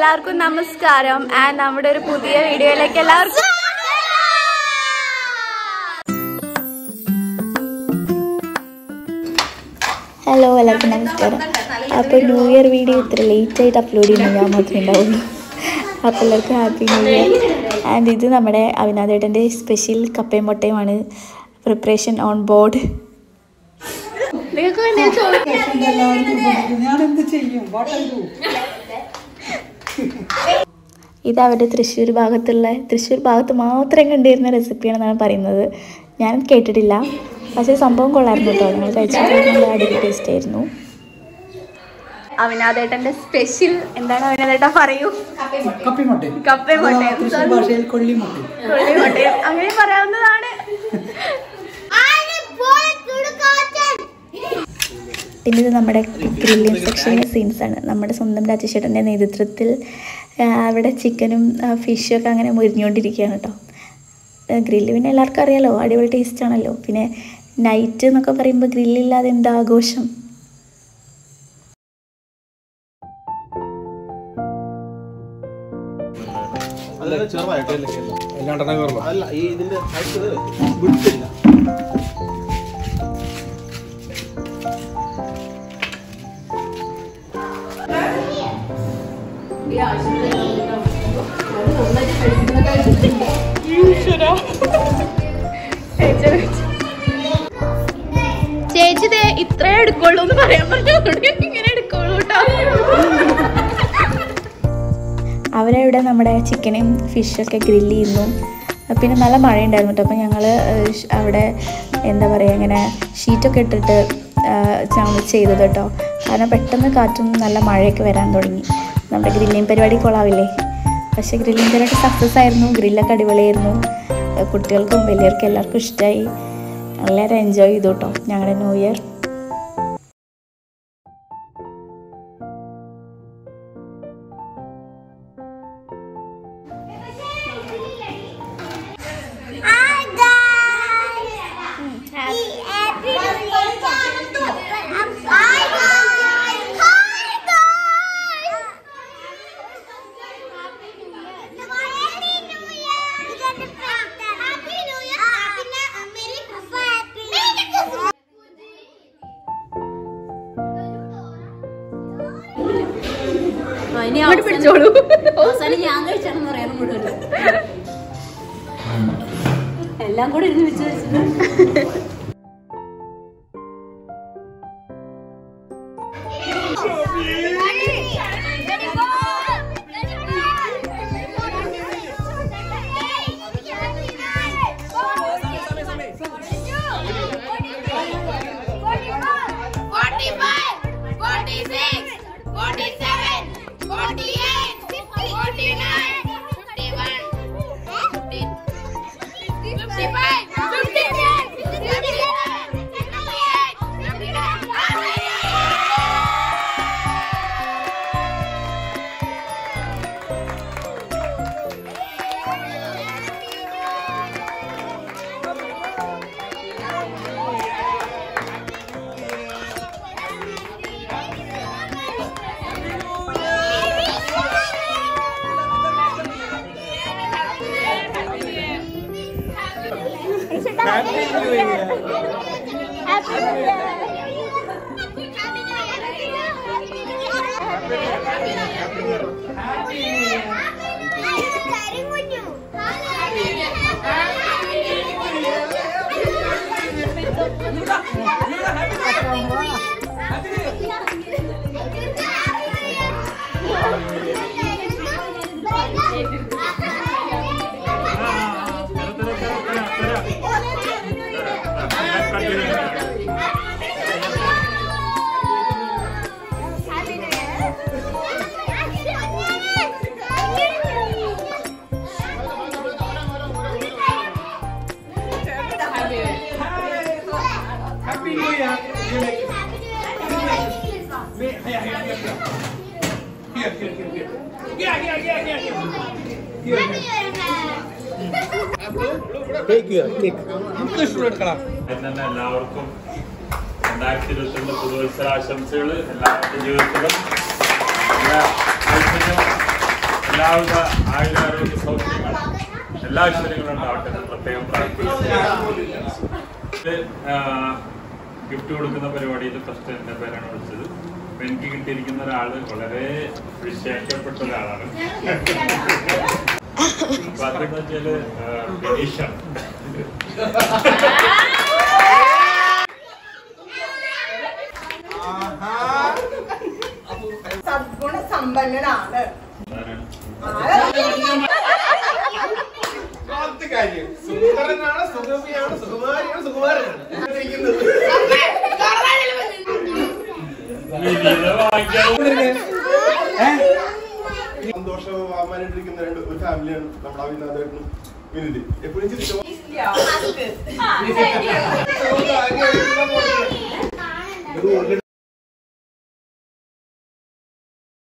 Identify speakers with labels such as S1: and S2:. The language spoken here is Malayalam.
S1: എല്ലാവർക്കും നമസ്കാരം ആൻഡ് നമ്മുടെ ഒരു പുതിയ വീഡിയോയിലേക്ക് എല്ലാവർക്കും
S2: ഹലോ എല്ലാവർക്കും നമസ്കാരം അപ്പോൾ ന്യൂ ഇയർ വീഡിയോ ഇത്ര ലേറ്റ് ആയിട്ട് അപ്ലോഡ് ചെയ്യുമ്പോൾ ഞാൻ മാത്രമേ ഉണ്ടാവുള്ളൂ അപ്പോൾ എല്ലാവർക്കും ഹാപ്പി ന്യൂ ഇയർ ആൻഡ് ഇത് നമ്മുടെ അവിനാദേട്ടൻ്റെ സ്പെഷ്യൽ കപ്പയും മുട്ടയുമാണ് പ്രിപ്പറേഷൻ ഓൺ ബോർഡ്
S3: ഞാൻ എന്ത് ചെയ്യും വാട്ട് ഐ ഡു
S2: ഇത് അവരുടെ തൃശ്ശൂർ ഭാഗത്തുള്ള തൃശ്ശൂർ ഭാഗത്ത് മാത്രം കണ്ടിരുന്ന റെസിപ്പിയാണെന്നാണ് പറയുന്നത് ഞാൻ കേട്ടിട്ടില്ല പക്ഷേ സംഭവം കൊള്ളായിരുന്നു കേട്ടോ നിങ്ങൾ കഴിച്ചപ്പോൾ നല്ല അടിപൊളി ടേസ്റ്റ് ആയിരുന്നു
S1: അവിനാദേട്ടന്റെ സ്പെഷ്യൽ എന്താണ് അവിനാദേട്ട പറയൂ
S3: കപ്പിമുട്ട
S1: കപ്പയും മുട്ടയും
S3: തൃശ്ശൂർ ഭാഷയിൽ കൊള്ളിമുട്ട
S1: കൊള്ളി മുട്ടയും അങ്ങനെ പറയാവുന്നതാണ്
S2: പിന്നെ ഇത് നമ്മുടെ ഗ്രില്ലിംഗ് സെക്ഷനിലെ സീൻസ് ആണ് നമ്മുടെ സ്വന്തം രാജേഷേട്ടൻ്റെ നേതൃത്വത്തിൽ ആ, അവിടെ ചിക്കനും ഫിഷും ഒക്കെ അങ്ങനെ മുരിഞ്ഞുകൊണ്ടിരിക്കുകയാണ് കേട്ടോ ഗ്രില്ല് പിന്നെ എല്ലാവർക്കും അറിയാലോ അടിപൊളി ടേസ്റ്റ് ആണല്ലോ പിന്നെ നൈറ്റ് എന്നൊക്കെ പറയുമ്പോൾ ഗ്രില്ലില്ലാതെ എന്താ ആഘോഷം
S4: അതിലൊക്കെ ചെറുതായിട്ടല്ലേ
S5: രണ്ടെണ്ണം കയറണം
S4: അല്ല ഈ ഇതിന്റെ സൈസ് വിട്ടില്ല
S1: ചേച്ചി ദേ ഇത്രേ എടുക്കുള്ളൂ എന്ന് പറയാൻ പറഞ്ഞു ഇങ്ങനെ എടുക്കുള്ളൂ കേട്ടോ
S2: അവരവിടെ നമ്മുടെ ചിക്കനും ഫിഷൊക്കെ ഗ്രില്ല് ചെയ്യുന്നു പിന്നെ നല്ല മഴ ഉണ്ടായിരുന്നു കേട്ടോ അപ്പോൾ ഞങ്ങൾ അവിടെ എന്താ പറയുക ഇങ്ങനെ ഷീറ്റൊക്കെ ഇട്ടിട്ട് ഞങ്ങൾ ചെയ്തത് കേട്ടോ കാരണം പെട്ടെന്ന് കാറ്റും നല്ല മഴയൊക്കെ വരാൻ തുടങ്ങി നമ്മുടെ ഗ്രില്ലിങ് പരിപാടി കൊള്ളാവില്ലേ പക്ഷേ ഗ്രില്ലിങ് പരിപാടി സക്സസ് ആയിരുന്നു ഗ്രില്ലൊക്കെ അടിപൊളിയായിരുന്നു ഏഹ് കുട്ടികൾക്കും വലിയവർക്കും എല്ലാവർക്കും ഇഷ്ടമായി എല്ലാവരും എൻജോയ് ചെയ്തു കേട്ടോ ഞങ്ങളുടെ ന്യൂ ഇയർ
S1: ഇങ്ങോട്ട് പിടിച്ചോളൂ
S6: അവസാനം ഞാൻ കഴിച്ചാണെന്ന് പറയാൻ മുഴുവൻ എല്ലാം കൂടെ ഇരുന്ന് വെച്ച് വെച്ചിട്ട്
S5: തന്നെ എല്ലാവർക്കും രണ്ടായിരത്തി ഇരുപത്തിരണ്ട് പുതുവത്സര ആശംസകൾ എല്ലാവരുടെ ജീവിതത്തിലും നല്ല ഐശ്വര്യം എല്ലാവിധ ആയുരാരോഗ്യ സൗഖ്യങ്ങളും എല്ലാ ഐശ്വര്യങ്ങളും ഉണ്ടാവട്ടെ എന്ന് പ്രത്യേകം പ്രാർത്ഥിക്കുന്നു ഗിഫ്റ്റ് കൊടുക്കുന്ന പരിപാടിയിൽ ഫസ്റ്റ് എന്റെ പേരാണ് വിളിച്ചത് അപ്പൊ എനിക്ക് കിട്ടിയിരിക്കുന്ന ഒരാള് വളരെ വിശേഷപ്പെട്ട ഒരാളാണ് അപ്പൊ അതെന്ന് വെച്ചാല് ബിനീഷാണ്
S7: സദ്ഗുണ സമ്പന്നനാണ്
S4: കാര്യം സുന്ദരനാണ് സുഗമിയാണ് സുകുമാരിയാണ് സുകുമാരനാണ് ഇരിക്കുന്നത്.
S5: വിനീത വാങ്ങിക്കാൻ
S4: സന്തോഷമാവാനായിട്ടിരിക്കുന്ന രണ്ട് ഒരു ഫാമിലിയാണ് നമ്മുടെ അവിനാഥേട്ടനും വിനിതി എപ്പോഴും ചിരിച്ചോ
S7: ആ,